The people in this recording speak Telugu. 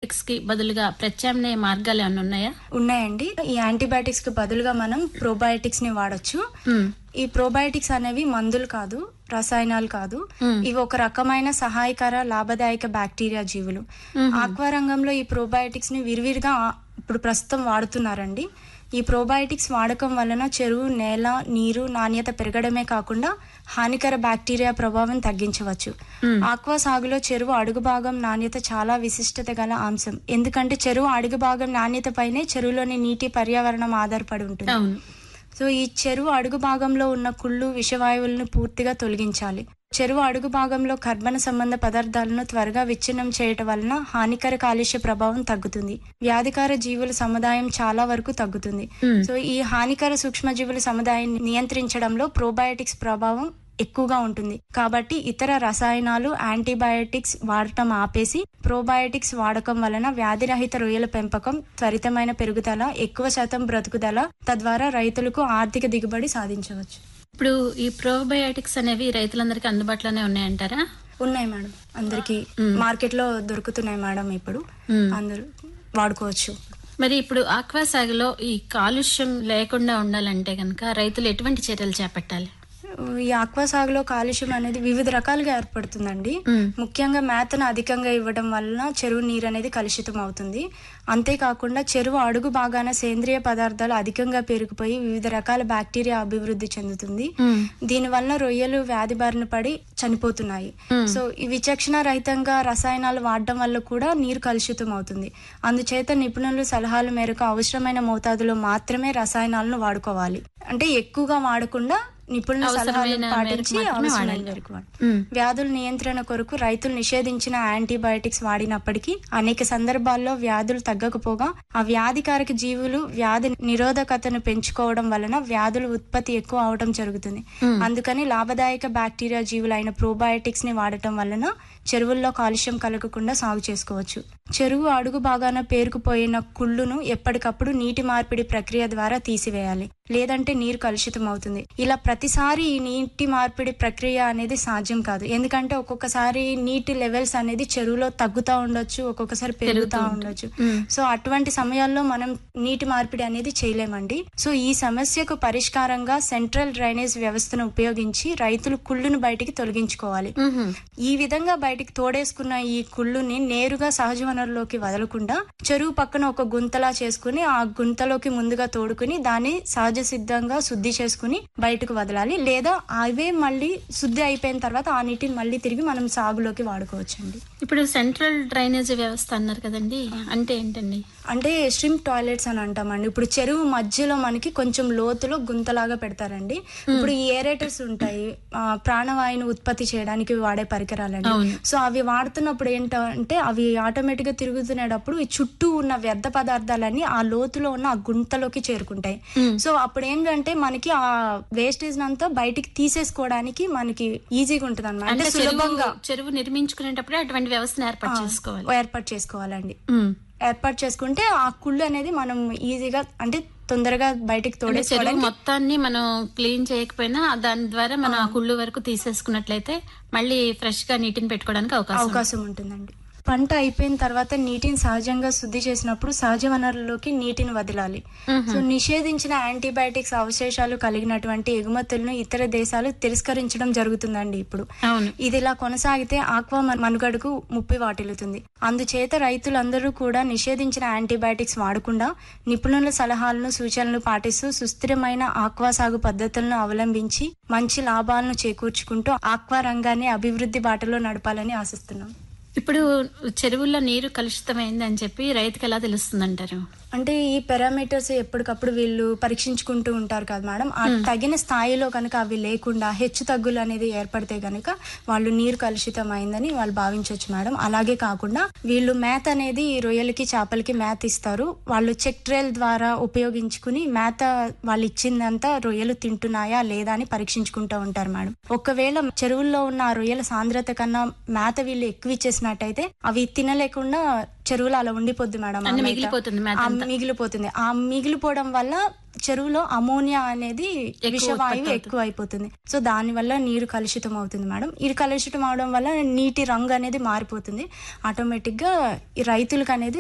యాంటీబయాటిక్స్ కి బదులుగా ప్రత్యామ్నాయ మార్గాలు ఏమైనా ఉన్నాయా ఉన్నాయండి ఈ యాంటీబయాటిక్స్ కి బదులుగా మనం ప్రోబయాటిక్స్ ని వాడొచ్చు మ్మ్. ఈ ప్రోబయాటిక్స్ అనేవి మందులు కాదు రసాయనాలు కాదు మ్మ్. ఇవి ఒక రకమైన సహాయకర లాభదాయక బ్యాక్టీరియా జీవులు ఆక్వా రంగంలో ఈ ప్రోబయాటిక్స్ ని విరివిరిగా ఆ- ఇప్పుడు ప్రస్తుతం వాడుతున్నారండి ఈ ప్రోబయాటిక్స్ వాడకం వలన చెరువు నేల నీరు నాణ్యత పెరగడమే కాకుండా హానికర బ్యాక్టీరియా ప్రభావం తగ్గించవచ్చు ఆక్వా సాగులో చెరువు అడుగు భాగం నాణ్యత చాలా విశిష్టత గల అంశం ఎందుకంటే చెరువు అడుగు భాగం నాణ్యత పైనే చెరువులోని నీటి పర్యావరణం ఆధారపడి ఉంటుంది అవును సో ఈ చెరువు అడుగు భాగంలో ఉన్న కుళ్ళు విషవాయువులను పూర్తిగా తొలగించాలి చెరువు అడుగు భాగంలో కర్బన సంబంధ పదార్థాలను త్వరగా విచ్ఛిన్నం చేయటం వలన హానికర కాలుష్య ప్రభావం తగ్గుతుంది వ్యాధికార జీవుల సముదాయం చాలా వరకు తగ్గుతుంది మ్మ్. సో ఈ హానికర సూక్ష్మజీవుల సముదాయాన్ని నియంత్రించడంలో ప్రోబయాటిక్స్ ప్రభావం ఎక్కువగా ఉంటుంది కాబట్టి ఇతర రసాయనాలు యాంటీబయాటిక్స్ వాడటం ఆపేసి ప్రోబయాటిక్స్ వాడకం వలన వ్యాధిరహిత రొయ్యల పెంపకం త్వరితమైన పెరుగుదల ఎక్కువ శాతం బ్రతుకుదల తద్వారా రైతులకు ఆర్థిక దిగుబడి సాధించవచ్చు ఇప్పుడు ఈ ప్రోబయాటిక్స్ అనేవి రైతులందరికీ అందుబాటులోనే ఉన్నాయంటారా ఉన్నాయి మేడం అందరికి మార్కెట్ లో దొరుకుతున్నాయి మేడం ఇప్పుడు మ్మ్. అందరూ వాడుకోవచ్చు మరి ఇప్పుడు ఆక్వా సాగులో ఈ కాలుష్యం లేకుండా ఉండాలంటే కనుక రైతులు ఎటువంటి చర్యలు చేపట్టాలి ఈ ఆక్వా సాగులో కాలుష్యం అనేది వివిధ రకాలుగా ఏర్పడుతుందండి మ్మ్. ముఖ్యంగా మేతను అధికంగా ఇవ్వడం వలన చెరువు నీరు అనేది కలుషితం అవుతుంది అంతేకాకుండా చెరువు అడుగు భాగాన సేంద్రియ పదార్థాలు అధికంగా పెరిగిపోయి వివిధ రకాల బ్యాక్టీరియా అభివృద్ధి చెందుతుంది మ్మ్. దీనివల్ల రొయ్యలు వ్యాధి బారిన పడి చనిపోతున్నాయి సో ఈ విచక్షణ రహితంగా రసాయనాలు వాడడం వల్ల కూడా నీరు కలుషితం అవుతుంది అందుచేత నిపుణులు సలహాల మేరకు అవసరమైన మోతాదులో మాత్రమే రసాయనాలను వాడుకోవాలి అంటే ఎక్కువగా వాడకుండా నిపుణుల సలహాలను అవసరమైన మేరకు పాటించి మాత్రమే అవసరమైన వాడాలి. మేరకు వాడాలి. మ్మ్. వ్యాధుల నియంత్రణ కొరకు రైతులు నిషేధించిన యాంటీబయాటిక్స్ వాడినప్పటికీ అనేక సందర్భాల్లో వ్యాధులు తగ్గకపోగా ఆ వ్యాధికారక జీవులు వ్యాధి నిరోధకతను పెంచుకోవడం వలన వ్యాధుల ఉత్పత్తి ఎక్కువ అవడం జరుగుతుంది అందుకని లాభదాయక బ్యాక్టీరియా జీవులైన ప్రోబయాటిక్స్ ని వాడటం వలన చెరువుల్లో కాలుష్యం కలగకుండా సాగు చేసుకోవచ్చు చెరువు అడుగు భాగాన పేరుకుపోయిన కుళ్ళును ఎప్పటికప్పుడు నీటి మార్పిడి ప్రక్రియ ద్వారా తీసివేయాలి లేదంటే నీరు కలుషితం అవుతుంది ఇలా ప్రతిసారి ఈ నీటి మార్పిడి ప్రక్రియ అనేది సాధ్యం కాదు ఎందుకంటే ఒక్కొక్కసారి నీటి లెవెల్స్ అనేది చెరువులో తగ్గుతా ఉండొచ్చు ఒక్కొక్కసారి పెరుగుతా ఉండొచ్చు సో అటువంటి సమయాల్లో మనం నీటి మార్పిడి అనేది చేయలేమండి సో ఈ సమస్యకు పరిష్కారంగా సెంట్రల్ డ్రైనేజ్ వ్యవస్థను ఉపయోగించి రైతులు కుళ్ళును బయటికి తొలగించుకోవాలి మ్మ్. ఈ విధంగా బయటికి తోడేసుకున్న ఈ కుళ్ళుని నేరుగా సహజ వనరులోకి వదలకుండా చెరువు పక్కన ఒక గుంతలా చేసుకుని ఆ గుంతలోకి ముందుగా తోడుకుని దాన్ని సహజ సిద్ధంగా శుద్ధి చేసుకుని బయటకు వదలాలి లేదా అవే మళ్ళీ శుద్ధి అయిపోయిన తర్వాత ఆ నీటిని మళ్ళీ తిరిగి మనం సాగులోకి వాడుకోవచ్చండి ఇప్పుడు సెంట్రల్ డ్రైనేజ్ వ్యవస్థ అన్నారు కదండి అంటే ఏంటండి అంటే స్ట్రిమ్ టాయిలెట్స్ అని అంటామండి ఇప్పుడు చెరువు మధ్యలో మనకి కొంచెం లోతులో గుంతలాగా పెడతారండి ఇప్పుడు ఈ ఏరేటర్స్ ఉంటాయి ఆ, ప్రాణవాయువుని ఉత్పత్తి చేయడానికి వాడే పరికరాలండి అవును. సో అవి వాడుతున్నప్పుడు ఏంటంటే అవి ఆటోమేటిక్ గా తిరుగుతున్నప్పుడు ఈ చుట్టూ ఉన్న వ్యర్థ పదార్థాలన్నీ ఆ లోతులో ఉన్న ఆ గుంతలోకి చేరుకుంటాయి మ్మ్. సో అప్పుడు ఏంటంటే మనకి ఆ వేస్టేజ్ అంతా బయటికి తీసేసుకోవడానికి మనకి ఈజీగా ఉంటుంది అనమాట అంటే అంటే చెరువు సులభంగా చెరువు నిర్మించుకునేటప్పుడు అటువంటి వ్యవస్థను ఏర్పాటు చేసుకోవాలి ఏర్పాటు చేసుకోవాలండి మ్మ్. ఏర్పాటు చేసుకుంటే ఆ కుళ్ళు అనేది మనం ఈజీగా అంటే తొందరగా బయటికి అంటే చెరువు తోడేసుకోవడానికి మొత్తాన్ని మనం క్లీన్ చేయకపోయినా దాని ద్వారా మనం ఆ కుళ్ళు వరకు తీసేసుకున్నట్లయితే మళ్ళీ ఫ్రెష్ గా నీటిని పెట్టుకోవడానికి అవకాశం ఉంది. అవకాశం ఉంటుందండి పంట అయిపోయిన తర్వాత నీటిని సహజంగా శుద్ధి చేసినప్పుడు సహజ వనరుల్లోకి నీటిని వదలాలి సో నిషేధించిన యాంటీబయాటిక్స్ అవశేషాలు కలిగినటువంటి ఎగుమతులను ఇతర దేశాలు తిరస్కరించడం జరుగుతుందండి ఇప్పుడు అవును ఇది ఇలా కొనసాగితే ఆక్వా మన- మనుగడకు ముప్పి వాటిల్లుతుంది అందుచేత రైతులందరూ కూడా నిషేధించిన యాంటీబయాటిక్స్ వాడకుండా నిపుణుల సలహాలను సూచనలు పాటిస్తూ సుస్థిరమైన ఆక్వా సాగు పద్ధతులను అవలంబించి మంచి లాభాలను చేకూర్చుకుంటూ ఆక్వా రంగాన్ని అభివృద్ధి బాటలో నడపాలని ఆశిస్తున్నాం ఇప్పుడు చెరువుల్లో నీరు కలుషితమైంది అని చెప్పి రైతుకి ఎలా తెలుస్తుందంటారు అంటే ఈ పారామీటర్స్ ఎప్పటికప్పుడు వీళ్ళు పరీక్షించుకుంటూ ఉంటారు కదా మేడం ఆ తగిన స్థాయిలో కనుక అవి లేకుండా హెచ్చు తగ్గులు అనేది ఏర్పడితే కనుక వాళ్ళు నీరు కలుషితం అయిందని వాళ్ళు భావించవచ్చు మేడం అలాగే కాకుండా వీళ్ళు మేత అనేది ఈ రొయ్యలకి చేపలకి మేత ఇస్తారు వాళ్ళు చెక్ ట్రైల్ ద్వారా ఉపయోగించుకుని మేత వాళ్ళు ఇచ్చిందంతా రొయ్యలు తింటున్నాయా లేదా అని పరీక్షించుకుంటూ ఉంటారు మేడం ఒకవేళ చెరువుల్లో ఉన్న ఆ రొయ్యల సాంద్రత కన్నా మేత వీళ్ళు ఎక్కువ ఇచ్చేసినట్టయితే అవి తినలేకుండా చెరువులో అలా ఉండిపోద్ది మేడం ఆ అన్ని మేత. మిగిలిపోతుంది మేత ఆ అంతా. మిగిలిపోతుంది ఆ మిగిలిపోవడం వల్ల చెరువులో అమోనియా అనేది ఎక్కువ విషవాయువు ఉత్పత్తి ఎక్కువ అయిపోతుంది సో దాని వల్ల నీరు కలుషితం అవుతుంది మేడం ఇది కలుషితం అవడం వల్ల నీటి రంగు అనేది మారిపోతుంది ఆటోమేటిక్ గా ఈ రైతులకు అనేది